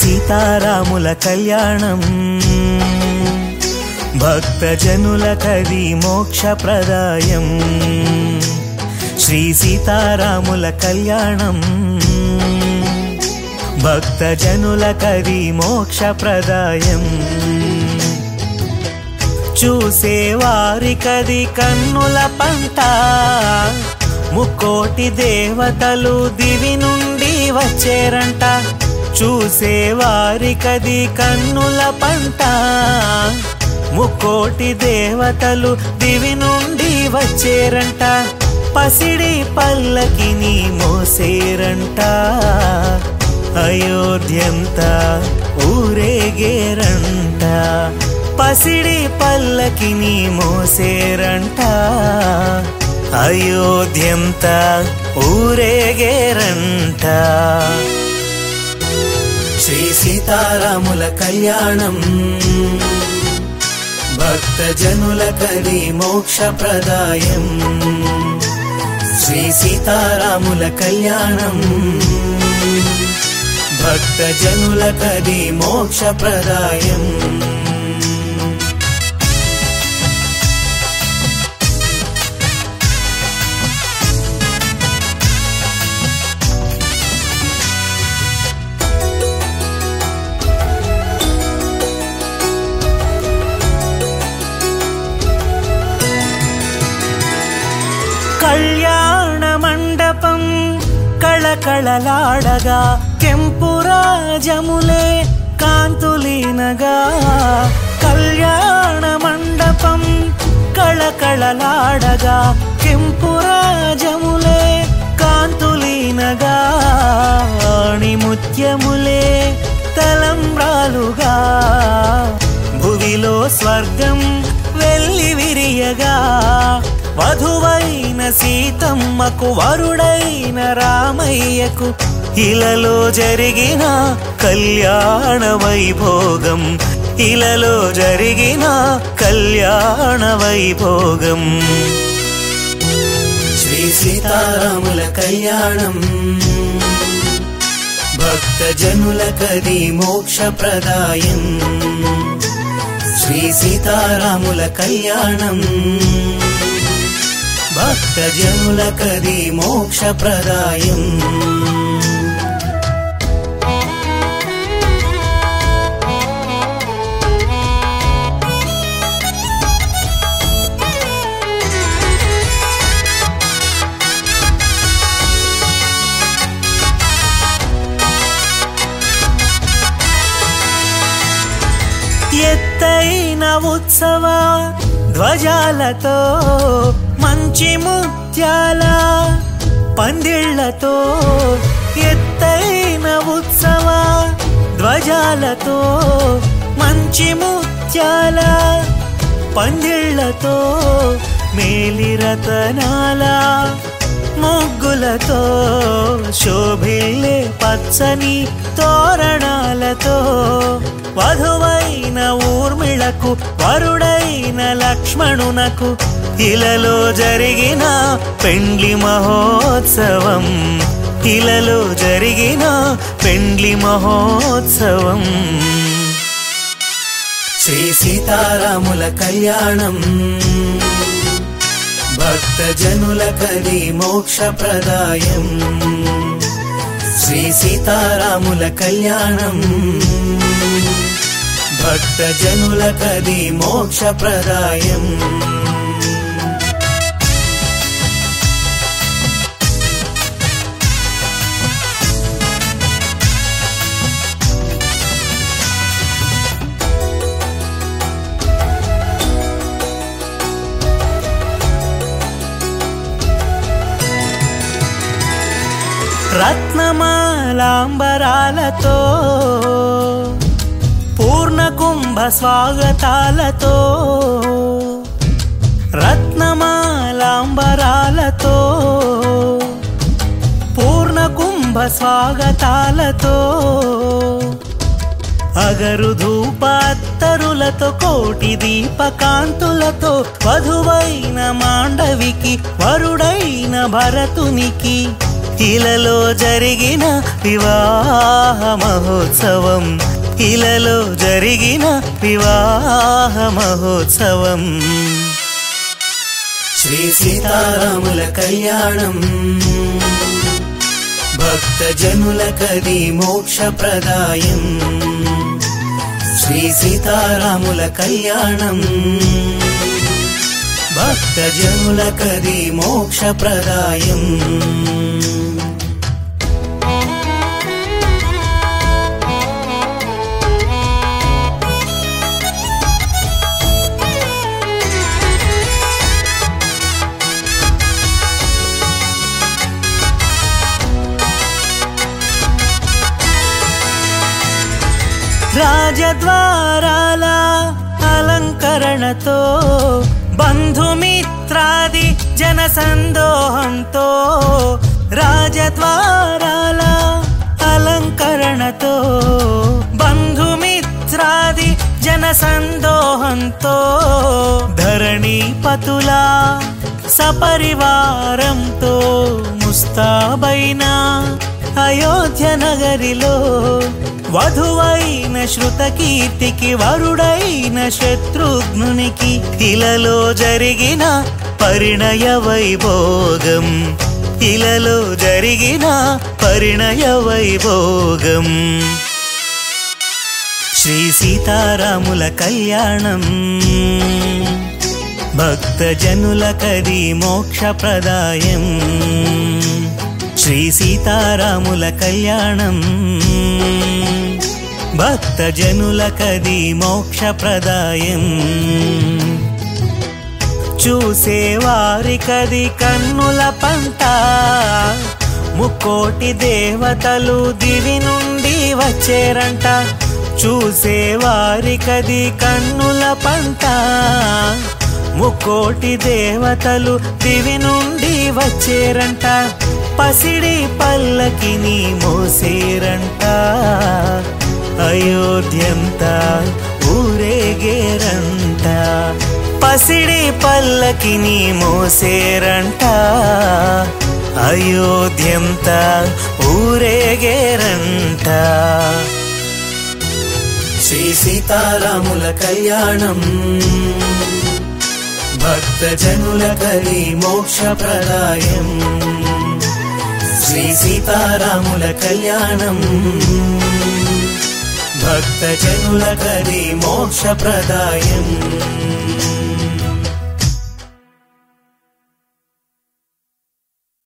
సీతారాముల కళ్యాణం భక్తజనులకది మోక్షప్రదాయం శ్రీ సీతారాముల కళ్యాణం భక్తజనులకది మోక్షప్రదాయం చూసేవారికది కన్నుల పంట ముక్కోటి దేవతలు దివి నుండి వచ్చేరంట చూసేవారికది కన్నుల పంట ముక్కోటి దేవతలు దివి నుండి వచ్చేరంట పసిడి పల్లకిని మోసేరంట అయోధ్యంతా ఊరేగేరంట పసిడి పల్లకిని మోసేరంట అయోధ్యంతా ఊరేగేరంట శ్రీ సీతారాముల కళ్యాణం భక్తజనులకది మోక్షప్రదాయం శ్రీ సీతారాముల కళ్యాణం భక్తజనులకది మోక్షప్రదాయం కళ్యాణ మండపం కళకళలాడగా కెంపురాజములే కాంతులీనగా కళ్యాణ మండపం కళకళలాడగా కెంపురాజములే కాంతులీనగా ముత్యములే తలంబ్రాలుగా భువిలో స్వర్గం వెళ్ళి విరియగా వధువైన సీతమ్మకు వరుడైన రామయ్యకు ఇలలో జరిగిన కళ్యాణ వైభోగం ఇలలో జరిగిన కళ్యాణ వైభోగం శ్రీ సీతారాముల కళ్యాణం భక్తజనులకది మోక్షప్రదాయం శ్రీ సీతారాముల కళ్యాణం భక్తజనులకది మోక్షప్రదాయం ఎత్తైన ఉత్సవ ధ్వజాలతో మంచి ముత్యాల పందిళ్లతో ఎత్తైన ఉత్సవ ధ్వజాలతో మంచి ముత్యాల పందిళ్లతో మేలిరతనాల ముగ్గులతో శోభిల్లే పచ్చని తోరణాలతో వధువైన ఊర్మిళకు వరుడైన లక్ష్మణునకు ఇలలో జరిగిన పెండ్లి మహోత్సవం ఇలలో జరిగిన పెండ్లి మహోత్సవం శ్రీ సీతారాముల కళ్యాణం భక్తజనులకది మోక్షప్రదాయం శ్రీ సీతారాముల కళ్యాణం భక్తజనులకది మోక్షప్రదాయం రత్నమాలాంబరాలతో పూర్ణ కుంభ స్వాగతాలతో రత్నమాలాంబరాలతో పూర్ణ కుంభ స్వాగతాలతో అగరు ధూపాత్తరులతో కోటి దీపకాంతులతో వధువైన మాండవికి వరుడైన భరతునికి ఇలలో జరిగిన వివాహ మహోత్సవం ఇలలో జరిగిన వివాహ మహోత్సవం శ్రీ సీతారాముల కళ్యాణం భక్త జనుల కది మోక్ష ప్రదాయం శ్రీ సీతారాముల కళ్యాణం భక్త జనుల కది మోక్ష ప్రదాయం రాజద్వారాల అలంకరణతో బంధుమిత్రాది జన సందోహంతో రాజద్వారాల అలంకరణతో బంధుమిత్రాది జన సందోహంతో ధరణి పతులా సపరివారంతో ముస్తాబైన అయోధ్య నగరిలో వధువైన శృతకీర్తికి వరుడైన శత్రుఘ్నునికి ఇలలో జరిగిన పరిణయ వైభోగం ఇలలో జరిగిన పరిణయ వైభోగం శ్రీ సీతారాముల కళ్యాణం భక్త జనుల కది మోక్ష ప్రదాయం శ్రీ సీతారాముల కళ్యాణం భక్త జనుల కది మోక్ష ప్రదాయం చూసే వారికది కన్నుల పంట ముక్కోటి దేవతలు దివి నుండి వచ్చేరంట చూసే వారికది కన్నుల పంట ముక్కోటి దేవతలు దివి నుండి వచ్చేరంట పసిడి పల్లకిని మోసేరంట అయోధ్యంతా ఊరేగేరంట పసిడి పల్లకిని మోసేరంట అయోధ్యంతా ఊరేగేరంట శ్రీ సీతారాముల కళ్యాణం భక్త జనుల కలి మోక్ష ప్రదాయం శ్రీ సీతారాముల కళ్యాణం భక్త జనుల కలి మోక్ష ప్రదాయం